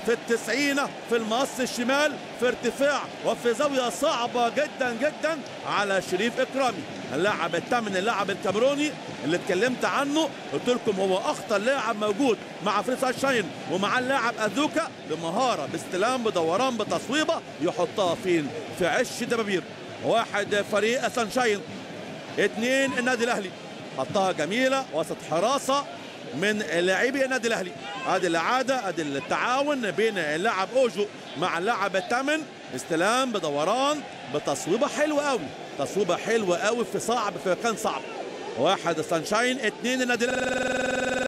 في التسعين في المقص الشمال في ارتفاع وفي زاوية صعبة جدا جدا على شريف إكرامي اللاعب الثامن اللاعب الكاميروني اللي اتكلمت عنه قلت لكم هو اخطر لاعب موجود مع فريد شاين ومع اللاعب اذوكا بمهاره باستلام بدوران بتصويبه يحطها فين في عش دبابير واحد فريق سانشاين اثنين النادي الاهلي حطها جميله وسط حراسه من لاعبي النادي الاهلي ادي الاعاده ادي التعاون بين اللاعب اوجو مع اللاعب الثامن استلام بدوران بتصويبه حلوه قوي تصويبه حلوه قوي في صعب في مكان صعب واحد سانشاين اثنين النادي